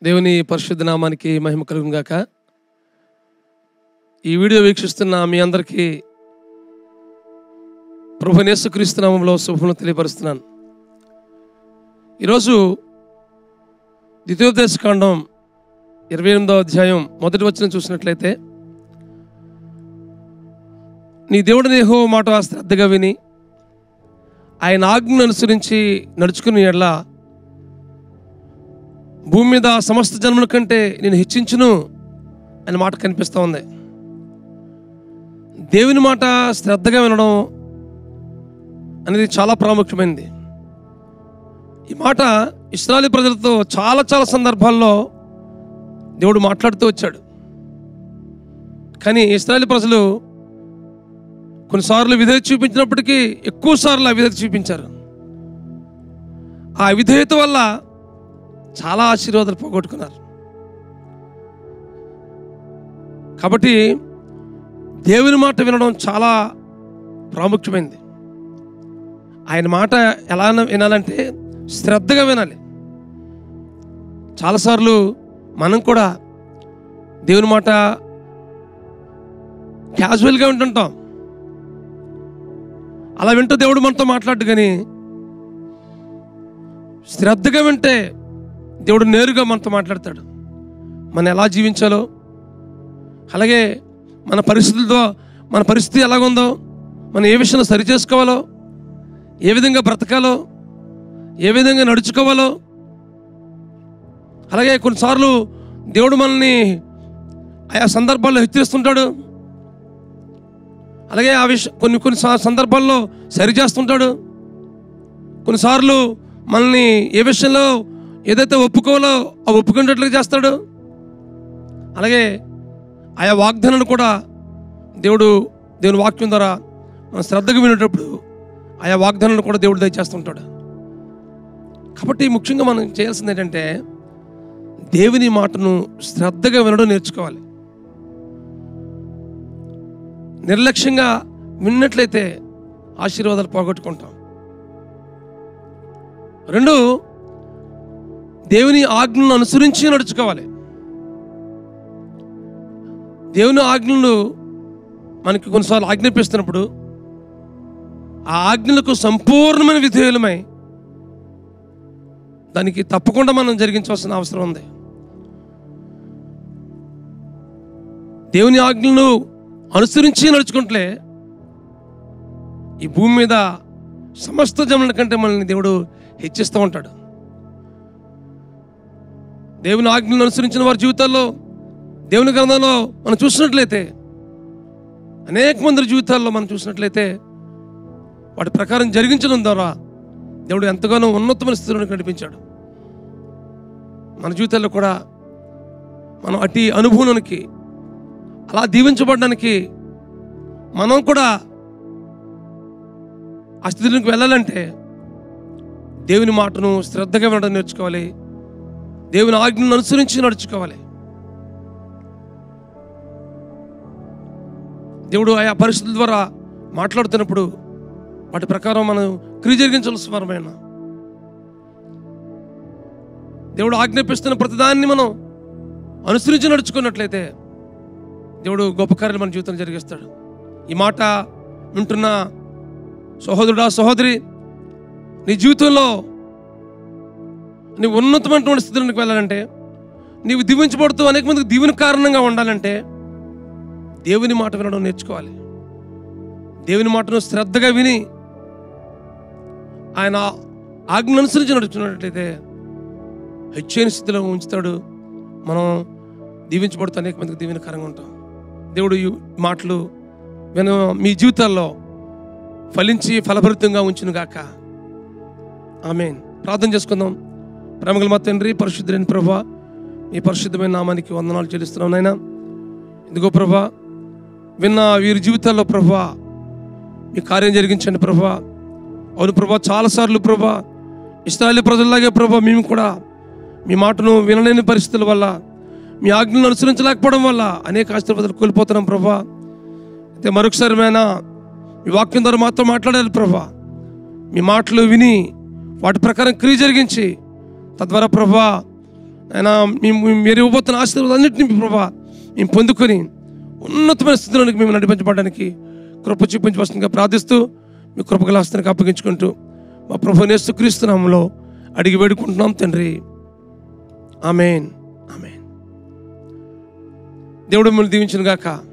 దేవుని పరిశుద్ధ నామానికి మహిమ కలుగును గాక ఈ వీడియో వీక్షిస్తున్న మీ అందరికీ ప్రభు యేసుక్రీస్తు నామంలో శుభములు తెలియపరుస్తున్నాను ఈరోజు ద్వితీయోపదేశకాండం ఇరవై ఎనిమిదో అధ్యాయం మొదటి వచ్చిన చూసినట్లయితే నీ దేవుడిని యెహో మాట శ్రద్ధగా విని ఆయన ఆజ్ఞను అనుసరించి నడుచుకుని ఎడ్ల భూమి మీద సమస్త జన్మల కంటే నేను హెచ్చించును అనే మాట కనిపిస్తూ ఉంది దేవుని మాట శ్రద్ధగా వినడం అనేది చాలా ప్రాముఖ్యమైనది ఈ మాట ఇస్రాయలీ ప్రజలతో చాలా చాలా సందర్భాల్లో దేవుడు మాట్లాడుతూ వచ్చాడు కానీ ఇస్రాయలీ ప్రజలు కొన్నిసార్లు విధేయత చూపించినప్పటికీ ఎక్కువ సార్లు అవిధేయత చూపించారు ఆ విధేయత వల్ల చాలా ఆశీర్వాదాలు పోగొట్టుకున్నారు కాబట్టి దేవుని మాట వినడం చాలా ప్రాముఖ్యమైనది ఆయన మాట ఎలా వినాలంటే శ్రద్ధగా వినాలి చాలాసార్లు మనం కూడా దేవుని మాట క్యాజువల్గా వింటుంటాం అలా వింటూ దేవుడు మనతో మాట్లాడు కానీ శ్రద్ధగా వింటే దేవుడు నేరుగా మనతో మాట్లాడతాడు మనం ఎలా జీవించాలో అలాగే మన పరిస్థితులతో మన పరిస్థితి ఎలాగుందో మనం ఏ విషయంలో సరి చేసుకోవాలో ఏ విధంగా బ్రతకాలో ఏ విధంగా నడుచుకోవాలో అలాగే కొన్నిసార్లు దేవుడు మనల్ని ఆయా సందర్భాల్లో హెచ్చరిస్తుంటాడు అలాగే ఆ విషయం కొన్ని కొన్ని సా- సందర్భాల్లో సరి చేస్తుంటాడు కొన్నిసార్లు మనల్ని ఏ విషయంలో ఏదైతే ఒప్పుకోవాలో ఆ ఒప్పుకునేట్లుగా చేస్తాడు అలాగే ఆయా వాగ్దానాన్ని కూడా దేవుడు దేవుని వాక్యం ద్వారా మనం శ్రద్ధగా వినేటప్పుడు ఆయా వాగ్దానాలను కూడా దేవుడు దయచేస్తుంటాడు కాబట్టి ముఖ్యంగా మనం చేయాల్సింది ఏంటంటే దేవుని మాటను శ్రద్ధగా వినడం నేర్చుకోవాలి నిర్లక్ష్యంగా విన్నట్లయితే ఆశీర్వాదాలు పోగొట్టుకుంటాం రెండు దేవుని ఆజ్ఞలను అనుసరించి నడుచుకోవాలి దేవుని ఆజ్ఞలు మనకి కొన్నిసార్లు ఆజ్ఞాపిస్తున్నప్పుడు ఆ ఆజ్ఞలకు సంపూర్ణమైన విధేయులమై దానికి తప్పకుండా మనం జరిగించవలసిన అవసరం ఉంది దేవుని ఆజ్ఞలను అనుసరించి నడుచుకుంటే ఈ భూమి మీద సమస్త జనుల కంటే మనల్ని దేవుడు హెచ్చిస్తూ ఉంటాడు దేవుని ఆజ్ఞలను అనుసరించిన వారి జీవితాల్లో దేవుని గ్రంథంలో మనం చూసినట్లయితే అనేక మంది జీవితాల్లో మనం చూసినట్లయితే వాటి ప్రకారం జరిగించడం ద్వారా దేవుడు ఎంతగానో ఉన్నతమైన స్థితిలో నడిపించాడు మన జీవితాల్లో కూడా మనం అట్టి అనుభవానికి అలా దీవించబడడానికి మనం కూడా ఆ స్థితిలోకి వెళ్ళాలంటే దేవుని మాటను శ్రద్ధగా వినడం నేర్చుకోవాలి దేవుని ఆజ్ఞను అనుసరించి నడుచుకోవాలి దేవుడు ఆయా పరిస్థితుల ద్వారా మాట్లాడుతున్నప్పుడు వాటి ప్రకారం మనం క్రియ జరిగించాల్సిన వారమైన దేవుడు ఆజ్ఞాపిస్తున్న ప్రతిదాన్ని మనం అనుసరించి నడుచుకున్నట్లయితే దేవుడు గొప్ప కార్యాలు మన జీవితంలో జరిగిస్తాడు ఈ మాట వింటున్న సహోదరుడా సహోదరి నీ జీవితంలో నీ ఉన్నతమైనటువంటి స్థితిలోకి వెళ్ళాలంటే నీవు దీవించబడుతూ అనేక మందికి దీవెన కారణంగా ఉండాలంటే దేవుని మాట వినడం నేర్చుకోవాలి దేవుని మాటను శ్రద్ధగా విని ఆయన ఆజ్ఞ అనుసరించి నడుచుకున్నట్లయితే హెచ్చైన స్థితిలో ఉంచుతాడు మనం దీవించబడుతూ అనేక మందికి దీవెనకరంగా ఉంటాం దేవుడు ఈ మాటలు విన మీ జీవితాల్లో ఫలించి ఫలభరితంగా ఉంచును గాక ఆమెన్ ప్రార్థన చేసుకుందాం ప్రేమగల మా తండ్రి పరిశుద్ధులైన ప్రభా మీ పరిశుద్ధమైన నామానికి వందనాలు చెల్లిస్తున్నాం నాయనా ఇదిగో ప్రభా విన్న వీరి జీవితాల్లో ప్రభా మీ కార్యం జరిగించండి ప్రభా అవును ప్రభా చాలాసార్లు ప్రభా ఇస్రాయలీ ప్రజల్లాగే ప్రభా మేము కూడా మీ మాటను వినలేని పరిస్థితుల వల్ల మీ ఆజ్ఞలను అనుసరించలేకపోవడం వల్ల అనేక ఆశీర్వాదాలు కోల్పోతున్నాం ప్రభా అయితే మరొకసారి మేనా మీ వాక్యం ద్వారా మాతో మాట్లాడాలి ప్రభా మీ మాటలు విని వాటి ప్రకారం క్రియ జరిగించి తద్వారా ప్రభా ఆయన మేము మీరు ఇవ్వబోతున్న ఆశీర్వాదాలన్నింటినీ మీ ప్రభా మేము పొందుకొని ఉన్నతమైన స్థితిలోనికి మేము నడిపించబడడానికి కృప చూపించవలసిందిగా ప్రార్థిస్తూ మీ కృపగల హస్తానికి అప్పగించుకుంటూ మా ప్రభు నేస్తు క్రీస్తునామంలో అడిగి వేడుకుంటున్నాం తండ్రి ఆమెన్ ఆమెన్ దేవుడు మిమ్మల్ని దీవించిన గాక